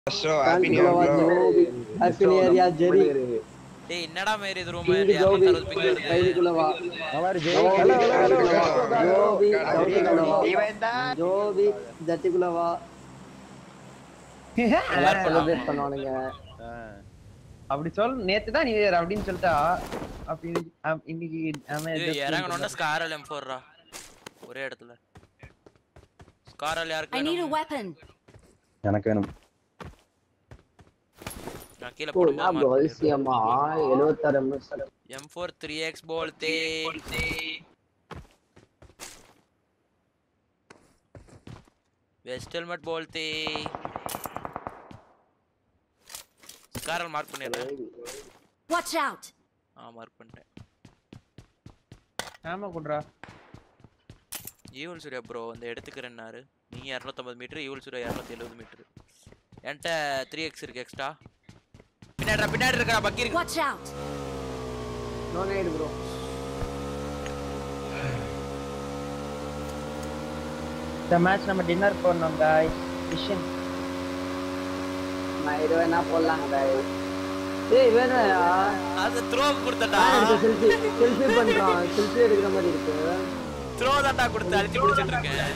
So happy new year, bro. Happy new year யா Jerry டேய் என்னடா மேரி இது ரூம் கிங் ஜோபி கைதுக்குள்ள வா ஜோபி ஜோபிக்குள்ள வா ஜோபி ஜட்டிக்குள்ள வா எல்லாரும் செலிப்ரேட் பண்ணுவானுங்க அப்படி சொல் நேத்து தான் நியூ இயர் அப்படின்னு சொல்லிட்டா அப்ப இன்னைக்கு அம்- இன்னைக்கு அவன் ஏய் இறங்கணும்னா ஸ்காரல் M4 ஒரே இடத்துல ஸ்காரல் யாருக்கு I need a வேணும் weapon. எனக்கு வேணும் நான் கீழ ஓ போடு நான் ப்ரோ அதிசயமா 76 எம்எஸ் M4 3x बोलते வெஸ்ட் ஹெல்மெட் बोलते ஸ்காரல் மார்க் பண்ணிடுறேன் Watch out. ஆ மார்க் பண்ணிட்டேன் ஆமா குட்ரா ஈவல் சூர்யா ப்ரோ வந்து எடுத்துக்கிறேன்னாரு நீ இரநூத்தம்பது மீட்டர் ஈவல் சூர்யா இரநூத்தி எழுபது மீட்டர் என்கிட்ட த்ரீ எக்ஸ் இருக்கு எக்ஸ்ட்ரா பின்னாடி பின்னாடி இருக்கா பக்கி இருக்கு Watch out. No night bro இந்த மேட்ச் நம்ம டின்னர் போடணும் गाइस விஷன் நான் இது வேணா போடலாம் guys ஏய் வேணாயா அது த்ரோ கொடுத்தடா செல்ஃபி செல்ஃபி பண்றான் செல்ஃபி எடுக்கிற மாதிரி இருக்கு த்ரோ தான்டா கொடுத்து அழுத்தி பிடிச்சிட்டு இருக்கேன்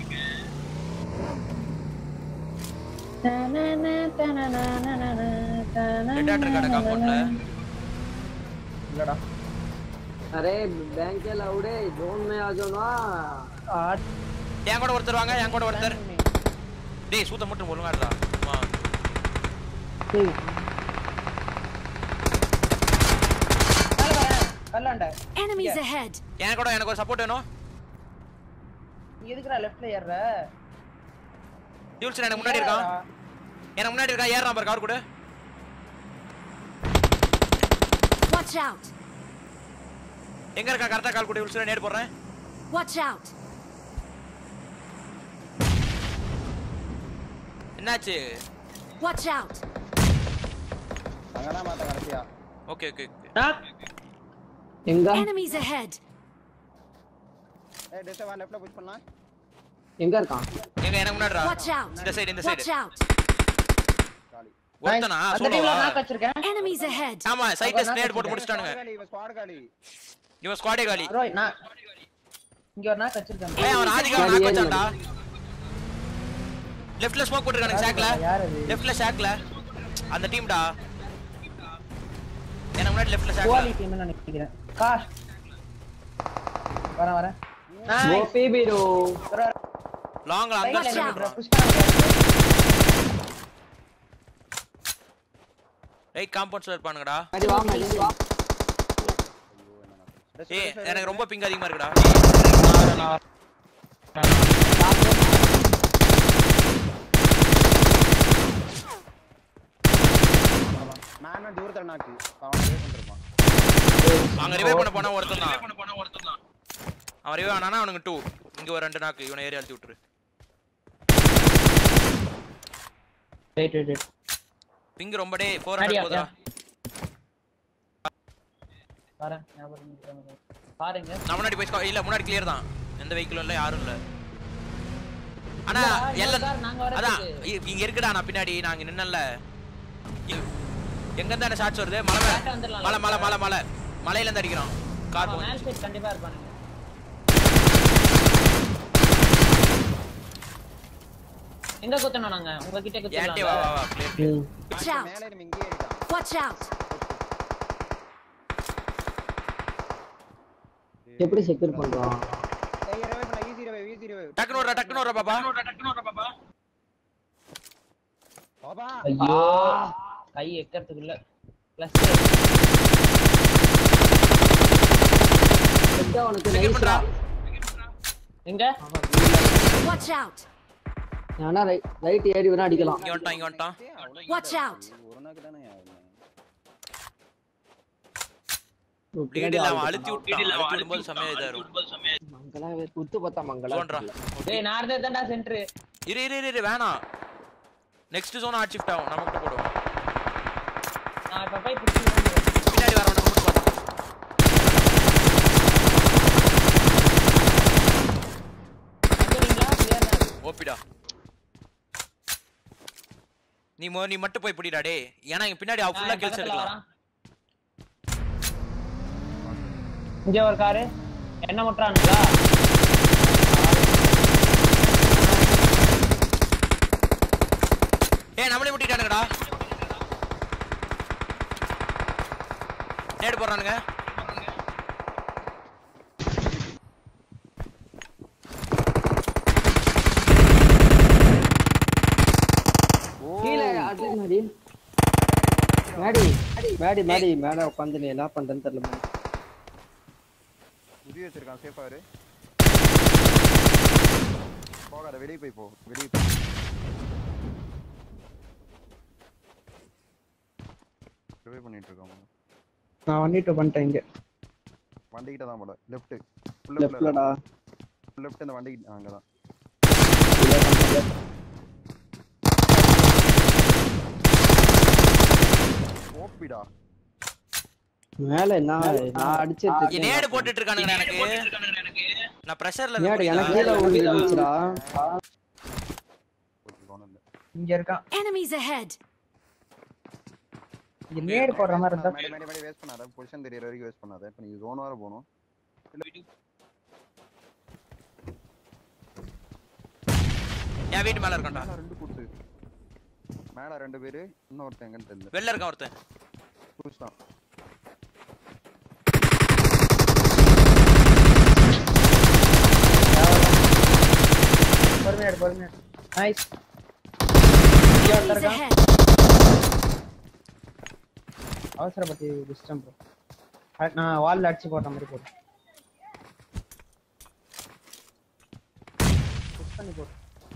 ரெட் ஆட் இருக்காடா காம்பவுண்ட்ல இல்லடா अरे बैंक के लाउडे जोन में आ जाओ ना என் கூட ஒருத்தர் வாங்க என் கூட ஒருத்தர் டேய் சூத்த மட்டும் ஒழுங்கா இருடா அம்மா கல்லாண்ட Enemies ahead. எனக்கு கூட எனக்கு ஒரு சப்போர்ட் வேணும் நீ எதுக்குடா லெஃப்ட்ல ஏறுற யூல்ஸ் எனக்கு முன்னாடி இருக்கான் எனக்கு முன்னாடி இருக்கான் ஏறான் பாரு கவர் கூட Watch out. எங்க இருக்கா கரெக்டா கால் கூட யூல்ஸ் நேர் போடுறேன் Watch out. என்னாச்சு Watch out. அங்கதான் மாத்த கடைசியா ஓகே ஓகே எங்க Enemies ahead. ஏய் டிஸ்டர்ப் வா லெஃப்ட்ல புஷ் பண்ணலாம் எங்க இருக்கான் எங்க எனக்கு முன்னாடிடா Watch out. இந்த சைடு இந்த Watch சைடு out. ஒருத்தனா அந்த டீம்ல சோலோவா நான் வச்சிருக்கேன் Enemies ahead. ஆமா சைட்ல ஸ்னேட் போட்டு முடிச்சிட்டானுங்க காலி இவன் ஸ்குவாட் காலி இவன் ஸ்குவாடே காலி ப்ரோ நான் இங்க ஒரு நாக்கு வச்சிருக்கேன் ஏய் அவன் ஆதிகா Squad நாக் ஏறி வச்சான்டா லெஃப்ட்ல ஸ்மோக் போட்டுருக்கானுங்க ஷாக்ல யார் அது லெஃப்ட்ல ஷாக்ல அந்த டீம்டா எனக்கு முன்னாடி லெஃப்ட்ல ஷாக்ல குவாலிட்டி டீம்னு நினைக்கிறேன் கா வரேன் வரேன் கோபி பீரோ லாங்ல அங்க Watch இருந்து out. போடுறான். புஷ் பண்ணுங்க ரைட் காம்பவுண்ட்ஸ்ல இருப்பானுங்கடா அடி வா மேடி வா ஏய் எனக்கு ரொம்ப பிங் அதிகமா இருக்குடா நான் தூரத்துல நாக்கு அவன் ட்ரை பண்ணிருப்பான் அங்க ரிவைவ் பண்ண போனா ஒருத்தன் தான் அவன் ரிவைவ் ஆனானா அவனுக்கு டூ இங்க ஒரு ரெண்டு நாக்கு இவனை ஏறி அழுத்தி விட்டுரு வெயிட் வெயிட் வெயிட் பிங் ரொம்ப டே ஃபோர் அடியா, ஹண்ட்ரட் போதா வரேன் ஞாபகம் இருக்கு. பாருங்க நான் முன்னாடி போய் squad- இல்ல முன்னாடி கிளியர் தான் எந்த வெஹிக்கிளும் இல்ல யாரும் இல்ல ஆனா இல்ல, எல்லாம் இன்னொரு car நாங்க வரதுக்கு. அதான் இ- இங்க இருக்குடா நான் பின்னாடி நான் இங்க நின்னல எங்க இருந்தா ஷாட்ஸ் வருது மலை மேல Correct ஆ வந்துடலாம். மலை மலை மலை மலை மலையில இருந்து அடிக்கிறான் கார் ஆமா, மேல் சைடு கண்டிப்பா இருப்பானுங்க எங்க குத்தணும் நாங்க உங்ககிட்ட ஏன்டே வா வா குத்தலாம் வா clear. Watch out. மேலே இருந்து இங்கே ஏறிட்டான் Watch out. எப்படி செக்யூர் பண்றான் ஏய் ரிவைவ் பண்ண ஈஸி ரிவைவ் ஈஸி ரிவைவ் டக்குனு வர்றா டக்குனு வர்றா பாப்பா பாபா ஐயோ கை எக்கறதுக்குள்ள பிளஸ் எங்க உனக்கு Secure நைஸ்ரா பண்றா. எங்க Watch out. ஆனா ரைட் ரைட் ஏறி வேணா அடிக்கலாம் இங்க வந்துட்டான் இங்க வந்துட்டான் Watch out. ஒரு நாக்கு தானே ஆகுது லீட் இல்ல அவன் அழுத்தி விட்டான் அழுத்தி விடும்போது செமையா இதா இருக்கும் மங்களா வேற குத்து பார்த்தா மங்களா ஜோன்ரா டேய் நான் தான்டா சென்டர் இரு இரு இரு, இரு வேணாம் நெக்ஸ்ட் ஜோன் ஆட் ஷிஃப்ட் ஆகும் நமக்கு போடுவோம் நான் இப்ப போய் புடிச்சு பின்னாடி வரவன மட்டும் பார்த்தோம் வந்துறீங்களா கிளியர் தான் ஓபிடா நீ மோ நீ மட்டும் போய் பிடிடா டேய் ஏன்னா இங்க பின்னாடி அவ ஃபுல்லா கில்ஸ் எடுக்கலாம் இங்க ஒரு காரு என்ன முட்டுறானுங்களா ஏய் நம்மளே முட்டிட்டானுங்கடா நேடு போடுறானுங்க கீழே அது மாதிரி மேடி மேடி மேடி மேல உட்காந்து நீ என்ன பண்றேன்னு தெரியல மேடி. உதவி வச்சிருக்கான் சேஃபா இரு போகாத வெளியே போய் போ வெளியே போ ரிவே பண்ணிட்டு இருக்கான் நான் வந்துட்டு பண்ணிட்டேன் இங்க வண்டிக்கிட்ட தான் போல லெஃப்ட் லெஃப்ட்லடா லெஃப்ட் இந்த வண்டிக்கு அங்கதான் ஓப்பிடா மேல என்ன நான் அடிச்சிட்டு இங்க இருக்கேன் நேடு போட்டுட்டு இருக்கானுங்க எனக்கு நான் பிரஷர்ல மேடு எனக்கு கீழே விழுந்து இருந்துச்சுடா இங்க இருக்கான் Enemies ahead! இங்க நேடு போடுற மாதிரி இருந்தா மேடி மேடி மேடி வேஸ்ட் பண்ணாத பொசிஷன் தெரியற வரைக்கும் வேஸ்ட் பண்ணாத இப்போ நீங்க ஜோன் வர போகணும் என் வீட்டு மேல இருக்கேன்டா மேல ரெண்டு கூட்டு மேல ரெண்டு பேரு இன்னொருத்தன் எங்கன்னு தெரியல வெளில இருக்கான் ஒருத்தன் புடிச்சிட்டான் பொறுமையாடு பொறுமையாடு நைஸ் Enemies ahead! அவசரப்பட்டு டிஸ்டம் ப்ரோ நான் வால்ல அடிச்சு போட்ட மாதிரி போடு புஷ் பண்ணி போடு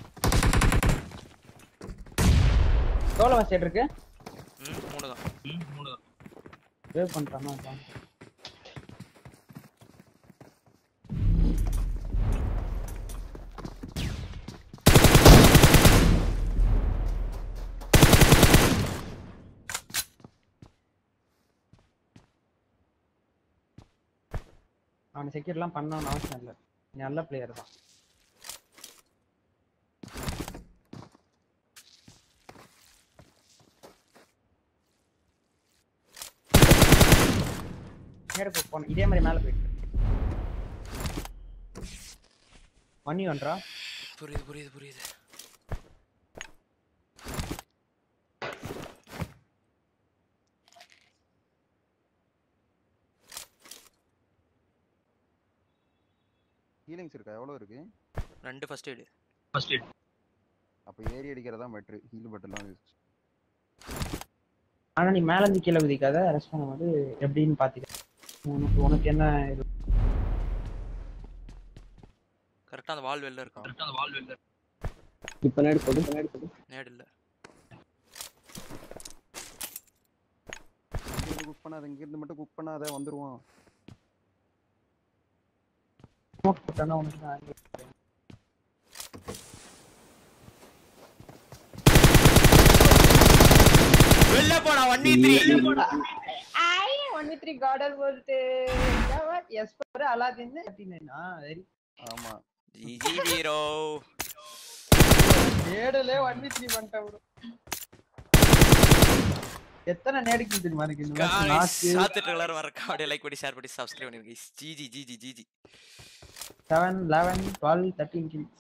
எவ்வளோ சைடு இருக்கு ம் மூணு தான் வேவ் பண்றாமா அவனை செக்யூர்லாம் பண்ணணும்னு அவசியம் இல்லை நல்ல பிளேயர் தான் நேரு போ- போன இதே மாதிரி மேலே போயிட்டு மணி ஒன்றா புரியுது புரியுது புரியுது ஹீலிங்ஸ் இருக்கா எவ்வளவு இருக்கு ரெண்டு ஃபர்ஸ்ட் எய்டு அப்ப ஏறி அடிக்கிறதா பெட்ரு ஹீல் பட்டெல்லாம் யூஸ் ஆனா நீ மேல இருந்து கீழே குதிக்காத ரெஸ்ட் பண்ணும்போது எப்படின்னு பாத்துக்க உனக்கு உனக்கு என்ன இது கரெக்டா அந்த வால் வெளில இருக்கான் இப்ப நேடு போடு நேடு போடு நேடு இல்ல இங்கிருந்து குக் பண்ணாத இங்கிருந்து மட்டும் குக் பண்ணாத வந்துருவான் smoke போட்டானா உனக்கு தான் வெளில போடா வண்டி த்ரீ ஒன் த்ரீ கார்டர் போட்டு எஸ் பாரு அலாதீன் வெரி ஆமா ஜிஜி ஹீரோ நேடலே ஒன் த்ரீ பண்ணிட்டேன் bro. எத்தனை நேடுக்கு தெரியுமா எனக்கு இந்த match? நாக்கு சாத்துட்டு எல்லாரும் வரக்கா அப்படியே லைக் பண்ணி ஷேர் பண்ணி சப்ஸ்கிரைப் பண்ணிருங்க GG GG GG seven eleven twelve thirteen kills